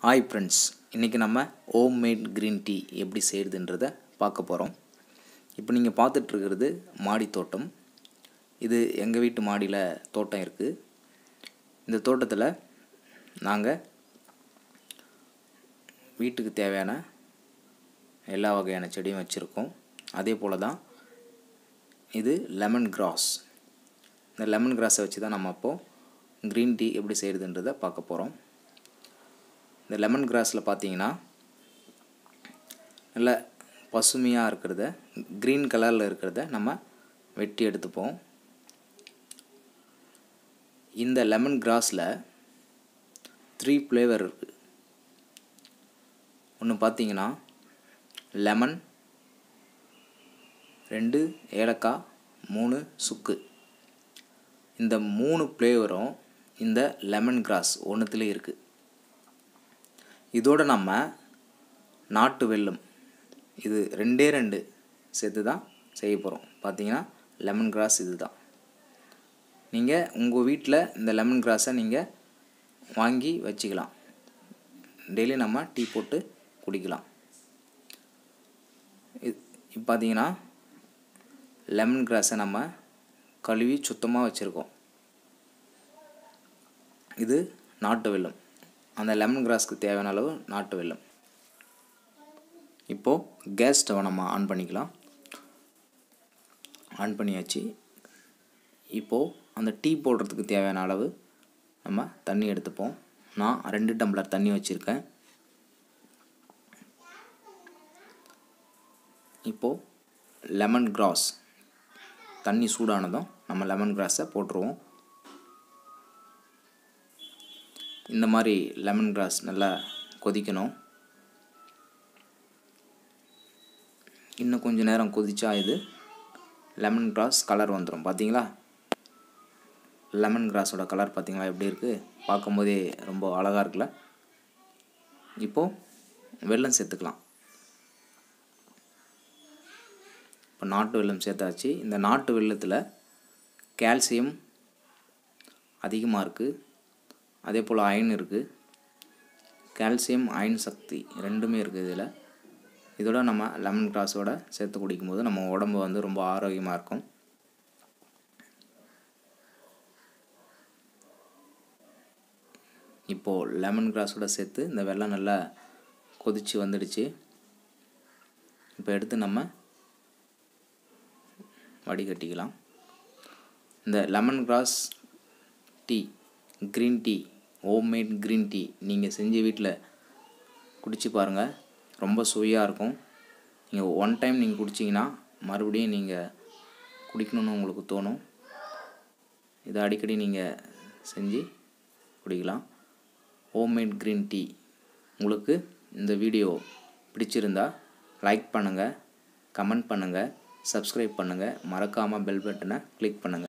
hi friends இன்றைக்கி நம்ம home made green tea எப்படி செய்கிறதுன்றத பார்க்க போகிறோம் இப்போ நீங்கள் பார்த்துட்ருக்கிறது மாடி தோட்டம் இது எங்கள் வீட்டு மாடியில் தோட்டம் இருக்குது இந்த தோட்டத்தில் நாங்கள் வீட்டுக்கு தேவையான எல்லா வகையான செடியும் வச்சுருக்கோம் அதே போல் தான் இது லெமன் கிராஸ் இந்த லெமன் கிராஸை வச்சு தான் நம்ம இப்போது க்ரீன் டீ எப்படி செய்கிறதுன்றதை பார்க்க போகிறோம் இந்த லெமன் கிராஸில் பார்த்தீங்கன்னா நல்ல பசுமையாக இருக்கிறத க்ரீன் கலரில் இருக்கிறத நம்ம வெட்டி எடுத்துப்போம் இந்த லெமன் கிராஸில் த்ரீ ஃப்ளேவர் இருக்குது ஒன்று பார்த்தீங்கன்னா லெமன் ரெண்டு ஏலக்காய் மூணு சுக்கு இந்த மூணு ஃப்ளேவரும் இந்த லெமன் கிராஸ் ஒன்றுத்துலேயே இருக்குது இதோடு நம்ம நாட்டு வெல்லம் இது ரெண்டே ரெண்டு சேர்த்து தான் செய்ய போகிறோம் பார்த்தீங்கன்னா லெமன் கிராஸ் இது தான் நீங்கள் உங்கள் வீட்டில் இந்த லெமன் கிராஸை நீங்கள் வாங்கி வச்சுக்கலாம் டெய்லி நம்ம டீ போட்டு குடிக்கலாம் இது இப்போ பார்த்தீங்கன்னா லெமன் கிராஸை நம்ம கழுவி சுத்தமாக வச்சுருக்கோம் இது நாட்டு வெல்லம் அந்த லெமன் கிராஸ்க்கு தேவையான அளவு நாட்டு வெல்லம் இப்போது கேஸ் ஸ்டவை நம்ம ஆன் பண்ணிக்கலாம் ஆன் பண்ணியாச்சு இப்போது அந்த டீ போடுறதுக்கு தேவையான அளவு நம்ம தண்ணி எடுத்துப்போம் நான் ரெண்டு டம்ளர் தண்ணி வச்சுருக்கேன் இப்போது லெமன் கிராஸ் தண்ணி சூடானதும் நம்ம லெமன் கிராஸை போட்டுருவோம் இந்த மாதிரி லெமன் கிராஸ் நல்லா கொதிக்கணும் இன்னும் கொஞ்சம் நேரம் கொதிச்சா இது லெமன் கிராஸ் கலர் வந்துடும் பார்த்தீங்களா லெமன் கிராஸோட கலர் பார்த்தீங்களா எப்படி இருக்குது பார்க்கும்போதே ரொம்ப அழகாக இருக்குல்ல இப்போது வெல்லம் சேர்த்துக்கலாம் இப்போ நாட்டு வெல்லம் சேர்த்தாச்சு இந்த நாட்டு வெல்லத்தில் கால்சியம் அதிகமாக இருக்குது அதே போல் அயன் இருக்குது கால்சியம் அயன் சக்தி ரெண்டுமே இருக்குது இதில் இதோட நம்ம லெமன் கிராஸோட சேர்த்து குடிக்கும்போது நம்ம உடம்பு வந்து ரொம்ப ஆரோக்கியமாக இருக்கும் இப்போது லெமன் கிராஸோட சேர்த்து இந்த வெள்ளம் நல்லா கொதித்து வந்துடுச்சு இப்போ எடுத்து நம்ம வடிகட்டிக்கலாம் இந்த lemon grass tea green tea homemade green tea நீங்கள் செஞ்சு வீட்டில் குடிச்சு பாருங்கள் ரொம்ப சுவையாக இருக்கும் நீங்கள் ஒன் டைம் நீங்கள் குடிச்சிங்கன்னா மறுபடியும் நீங்கள் குடிக்கணும்னு உங்களுக்கு தோணும் இதை அடிக்கடி நீங்கள் செஞ்சு குடிக்கலாம் ஹோம்மேட் க்ரீன் டீ உங்களுக்கு இந்த வீடியோ பிடிச்சிருந்தா லைக் பண்ணுங்கள் கமெண்ட் பண்ணுங்கள் சப்ஸ்கிரைப் பண்ணுங்கள் மறக்காமல் பெல் பட்டனை கிளிக் பண்ணுங்கள்